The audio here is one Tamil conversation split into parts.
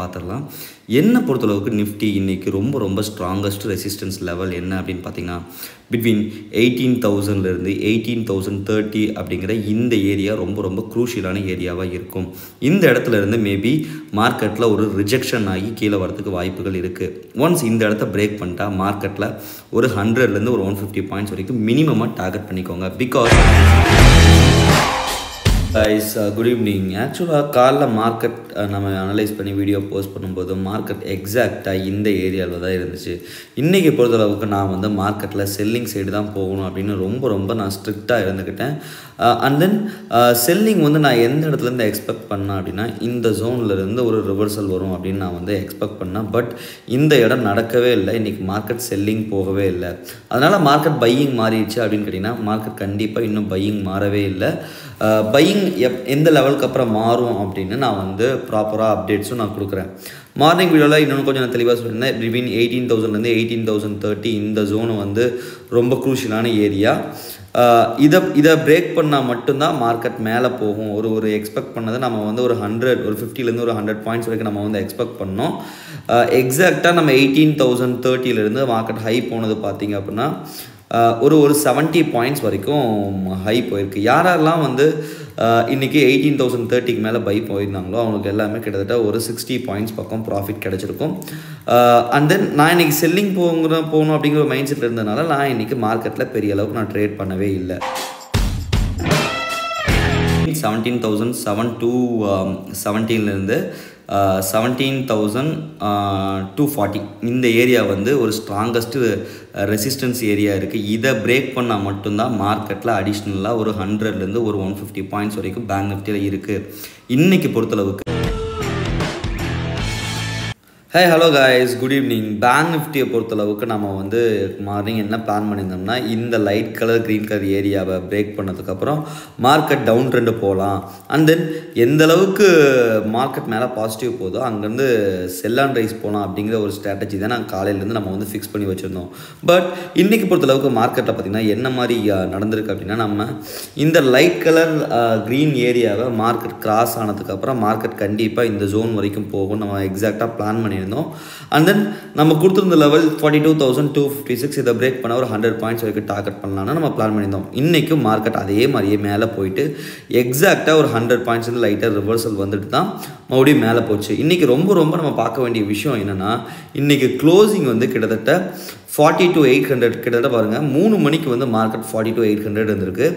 பார்த்துடலாம் என்னை பொறுத்தளவுக்கு நிஃப்டி இன்றைக்கி ரொம்ப ரொம்ப ஸ்ட்ராங்கஸ்ட் ரெசிஸ்டன்ஸ் லெவல் என்ன அப்படின்னு பார்த்தீங்கன்னா பிட்வீன் எயிட்டீன் தௌசண்ட்லேருந்து எயிட்டீன் தௌசண்ட் தேர்ட்டி அப்படிங்கிற இந்த ஏரியா ரொம்ப ரொம்ப க்ரூஷியலான ஏரியாவாக இருக்கும் இந்த இடத்துல இருந்து மேபி மார்க்கெட்டில் ஒரு ரிஜெக்ஷன் ஆகி கீழே வரதுக்கு வாய்ப்புகள் இருக்குது ஒன்ஸ் இந்த இடத்த பிரேக் பண்ணிட்டா மார்க்கெட்டில் ஒரு ஹண்ட்ரட்லேருந்து ஒரு ஒன் ஃபிஃப்டி பாயிண்ட்ஸ் வரைக்கும் மினிமமாக டார்கெட் பண்ணிக்கோங்க பிகாஸ் கைஸ் குட் ஈவினிங் ஆக்சுவலாக காலைல மார்க்கெட் நம்ம அனலைஸ் பண்ணி வீடியோ போஸ்ட் பண்ணும்போது மார்க்கெட் எக்ஸாக்டாக இந்த ஏரியாவில் தான் இருந்துச்சு இன்றைக்கி பொறுத்தளவுக்கு நான் வந்து மார்க்கெட்டில் செல்லிங் சைடு தான் போகணும் அப்படின்னு ரொம்ப ரொம்ப நான் ஸ்ட்ரிக்டாக இருந்துக்கிட்டேன் அண்ட் தென் செல்லிங் வந்து நான் எந்த இடத்துலேருந்து எக்ஸ்பெக்ட் பண்ணேன் அப்படின்னா இந்த ஜோன்லேருந்து ஒரு ரிவர்சல் வரும் அப்படின்னு நான் வந்து எக்ஸ்பெக்ட் பண்ணேன் பட் இந்த இடம் நடக்கவே இல்லை இன்றைக்கி மார்க்கெட் செல்லிங் போகவே இல்லை அதனால் மார்க்கெட் பையிங் மாறிடுச்சு அப்படின்னு கேட்டிங்கன்னா மார்க்கெட் கண்டிப்பாக இன்னும் பையிங் மாறவே இல்லை பையிங் எப் எந்த லெவலுக்கு அப்புறம் மாறும் அப்படின்னு நான் வந்து ப்ராப்பராக அப்டேட்ஸும் நான் கொடுக்குறேன் மார்னிங் வீடியோவில் இன்னொன்று கொஞ்சம் நான் தெளிவாக சொல்லியிருந்தேன் பிட்வீன் எயிட்டீன் தௌசண்ட்லேருந்து எயிட்டீன் தௌசண்ட் தேர்ட்டி இந்த ஜோனு வந்து ரொம்ப க்ரூஷியலான ஏரியா இதை இதை பிரேக் பண்ணால் மட்டும்தான் மார்க்கெட் மேலே போகும் ஒரு ஒரு எக்ஸ்பெக்ட் பண்ணதை நம்ம வந்து ஒரு ஹண்ட்ரட் ஒரு ஃபிஃப்டிலேருந்து ஒரு ஹண்ட்ரட் பாயிண்ட்ஸ் வரைக்கும் நம்ம வந்து எக்ஸ்பெக்ட் பண்ணோம் எக்ஸாக்டாக நம்ம எயிட்டீன் தௌசண்ட் தேர்ட்டிலேருந்து மார்க்கெட் ஹை போனது பார்த்திங்க அப்படின்னா ஒரு ஒரு செவன்ட்டி பாயிண்ட்ஸ் வரைக்கும் ஹை போயிருக்கு யாரெல்லாம் வந்து இன்றைக்கி எயிட்டீன் தௌசண்ட் தேர்ட்டிக்கு மேலே பை போயிருந்தாங்களோ அவங்களுக்கு எல்லாமே கிட்டத்தட்ட ஒரு சிக்ஸ்டி பாயிண்ட்ஸ் பக்கம் ப்ராஃபிட் கிடச்சிருக்கும் அண்ட் தென் நான் இன்றைக்கி செல்லிங் போங்கிற போகணும் அப்படிங்கிற ஒரு மைண்ட் செட் இருந்ததுனால நான் இன்றைக்கி மார்க்கெட்டில் பெரிய அளவுக்கு நான் ட்ரேட் பண்ணவே இல்லை செவன்டீன் தௌசண்ட் செவன் டூ செவன்டீன்லேருந்து செவன்டீன் தௌசண்ட் டூ ஃபார்ட்டி இந்த ஏரியா வந்து ஒரு ஸ்ட்ராங்கஸ்ட்டு ரெசிஸ்டன்ஸ் ஏரியா இருக்குது இதை பிரேக் பண்ணால் மட்டும்தான் மார்க்கெட்டில் அடிஷ்னலாக ஒரு ஹண்ட்ரட்லேருந்து ஒரு ஒன் ஃபிஃப்டி பாயிண்ட்ஸ் வரைக்கும் பேங்க் நிஃப்டியில் இருக்குது இன்றைக்கி பொறுத்தளவுக்கு hey hello guys good evening bank நிஃப்டியை பொறுத்தளவுக்கு நம்ம வந்து மார்னிங் என்ன பிளான் பண்ணியிருந்தோம்னா இந்த லைட் கலர் க்ரீன் கலர் ஏரியாவை பிரேக் பண்ணதுக்கப்புறம் மார்க்கெட் டவுன் ட்ரெண்டு போகலாம் அண்ட் தென் எந்த அளவுக்கு மார்க்கெட் மேலே பாசிட்டிவ் போதோ அங்கேருந்து செல் அண்ட் ரைஸ் போகலாம் அப்படிங்கிற ஒரு ஸ்ட்ராட்டஜி தான் நாங்கள் காலையிலேருந்து நம்ம வந்து ஃபிக்ஸ் பண்ணி வச்சுருந்தோம் பட் இன்றைக்கி பொறுத்தளவுக்கு மார்க்கெட்டில் பார்த்திங்கன்னா என்ன மாதிரி நடந்திருக்கு அப்படின்னா நம்ம இந்த லைட் கலர் க்ரீன் ஏரியாவை மார்க்கெட் கிராஸ் ஆனதுக்கப்புறம் மார்க்கெட் கண்டிப்பாக இந்த ஜோன் வரைக்கும் போகும் நம்ம எக்ஸாக்டாக பிளான் பண்ணி பண்ணியிருந்தோம் அண்ட் தென் நம்ம கொடுத்துருந்த level forty two thousand two fifty six இதை பிரேக் பண்ண ஒரு ஹண்ட்ரட் பாயிண்ட்ஸ் வரைக்கும் டார்கெட் பண்ணலாம்னு நம்ம பிளான் பண்ணியிருந்தோம் இன்றைக்கும் மார்க்கெட் அதே மாதிரியே மேலே போயிட்டு எக்ஸாக்டாக ஒரு ஹண்ட்ரட் பாயிண்ட்ஸ் வந்து லைட்டாக ரிவர்சல் வந்துட்டு தான் மறுபடியும் மேலே போச்சு இன்றைக்கி ரொம்ப ரொம்ப நம்ம பார்க்க வேண்டிய விஷயம் என்னென்னா இன்றைக்கி க்ளோசிங் வந்து கிட்டத்தட்ட ஃபார்ட்டி டு எயிட் ஹண்ட்ரட் கிட்டத்தட்ட பாருங்கள் மூணு மணிக்கு வந்து market forty two eight hundred இருந்திருக்கு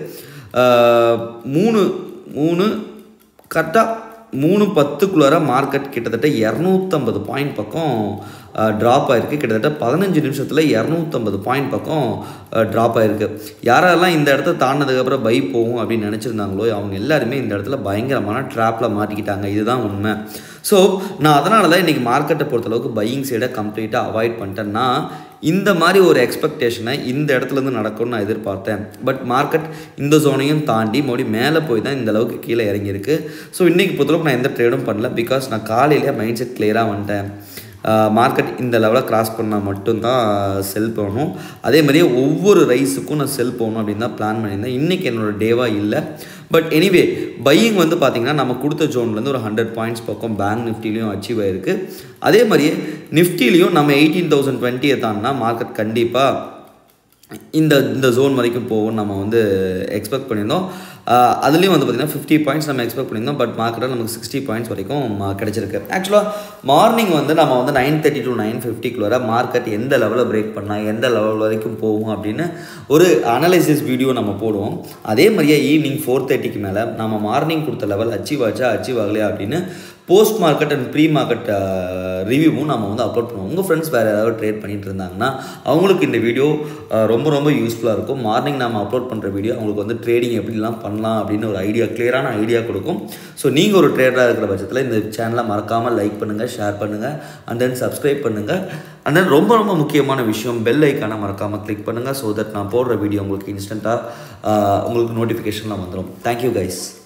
மூணு மூணு கரெக்டாக மூணு பத்துக்குள்ளார மார்க்கெட் கிட்டத்தட்ட இரநூத்தம்பது பாயிண்ட் பக்கம் ட்ராப் ஆகிருக்கு கிட்டத்தட்ட பதினஞ்சு நிமிஷத்தில் இரநூத்தம்பது பாயிண்ட் பக்கம் ட்ராப் ஆகிருக்கு யாரெல்லாம் இந்த இடத்த தாண்டினதுக்கப்புறம் பை போகும் அப்படின்னு நினச்சிருந்தாங்களோ அவங்க எல்லாருமே இந்த இடத்துல பயங்கரமான ட்ராப்பில் மாட்டிக்கிட்டாங்க இதுதான் உண்மை ஸோ நான் அதனால தான் இன்றைக்கி மார்க்கெட்டை பொறுத்தளவுக்கு பையிங் சைடை கம்ப்ளீட்டாக அவாய்ட் பண்ணிட்டேன்னா இந்த மாதிரி ஒரு எக்ஸ்பெக்டேஷனை இந்த இடத்துலேருந்து நடக்கும்னு நான் எதிர்பார்த்தேன் பட் மார்க்கெட் இந்த ஜோனையும் தாண்டி மறுபடியும் மேலே போய் தான் இந்த அளவுக்கு கீழே இறங்கியிருக்கு ஸோ இன்றைக்கி பொறுத்தளவுக்கு நான் எந்த ட்ரேடும் பண்ணல பிகாஸ் நான் காலையிலேயே மைண்ட் செட் கிளியராக வந்துட்டேன் மார்க்கெட் இந்த லெவலில் கிராஸ் பண்ணால் மட்டும்தான் செல் போகணும் அதே மாதிரியே ஒவ்வொரு ரைஸுக்கும் நான் செல் போகணும் அப்படின்னு தான் பிளான் பண்ணியிருந்தேன் இன்றைக்கி என்னோடய டேவாக இல்லை பட் எனிவே பையிங் வந்து பார்த்திங்கன்னா நம்ம கொடுத்த ஜோன்லேருந்து ஒரு ஹண்ட்ரட் பாயிண்ட்ஸ் பக்கம் பேங்க் நிஃப்டிலையும் அச்சீவ் ஆகிருக்கு அதே மாதிரியே நிஃப்டிலையும் நம்ம எயிட்டீன் தௌசண்ட் டுவெண்ட்டியை தாண்டினா மார்க்கெட் கண்டிப்பாக இந்த இந்த ஜோன் வரைக்கும் போகும் நம்ம வந்து எக்ஸ்பெக்ட் பண்ணியிருந்தோம் அதுலேயும் வந்து பார்த்திங்கன்னா ஃபிஃப்டி பாயிண்ட்ஸ் நம்ம எக்ஸ்பெக்ட் பண்ணியிருந்தோம் பட் மார்க்கெட்டில் நமக்கு சிக்ஸ்டி பாயிண்ட்ஸ் வரைக்கும் கிடச்சிருக்கு ஆக்சுவலாக மார்னிங் வந்து நம்ம வந்து நைன் தேர்ட்டி டு நைன் ஃபிஃப்டிக்குள்ளார மார்க்கெட் எந்த லெவலில் பிரேக் பண்ணால் எந்த லெவல் வரைக்கும் போகும் அப்படின்னு ஒரு அனலைசிஸ் வீடியோ நம்ம போடுவோம் அதே மாதிரியே ஈவினிங் ஃபோர் தேர்ட்டிக்கு மேலே நம்ம மார்னிங் கொடுத்த லெவல் அச்சீவ் ஆச்சா அச்சீவ் ஆகலையா அப்படின்னு post market and pre market ரிவ்யூவும் நம்ம வந்து அப்லோட் பண்ணுவோம் உங்கள் ஃப்ரெண்ட்ஸ் வேறு ஏதாவது ட்ரேட் பண்ணிட்டு இருந்தாங்கன்னா அவங்களுக்கு இந்த வீடியோ ரொம்ப ரொம்ப யூஸ்ஃபுல்லாக இருக்கும் மார்னிங் நம்ம அப்லோட் பண்ணுற வீடியோ அவங்களுக்கு வந்து ட்ரேடிங் எப்படிலாம் பண்ணலாம் அப்படின்னு ஒரு ஐடியா கிளியரான ஐடியா கொடுக்கும் ஸோ நீங்கள் ஒரு ட்ரேடராக இருக்கிற பட்சத்தில் இந்த சேனலை மறக்காமல் லைக் பண்ணுங்கள் ஷேர் பண்ணுங்கள் அண்ட் தென் சப்ஸ்கிரைப் பண்ணுங்கள் அண்ட் தென் ரொம்ப ரொம்ப முக்கியமான விஷயம் பெல் ஐக்கானை மறக்காமல் கிளிக் பண்ணுங்கள் ஸோ தட் நான் போடுற வீடியோ உங்களுக்கு இன்ஸ்டண்ட்டாக உங்களுக்கு நோட்டிஃபிகேஷன்லாம் வந்துடும் தேங்க்யூ கைஸ்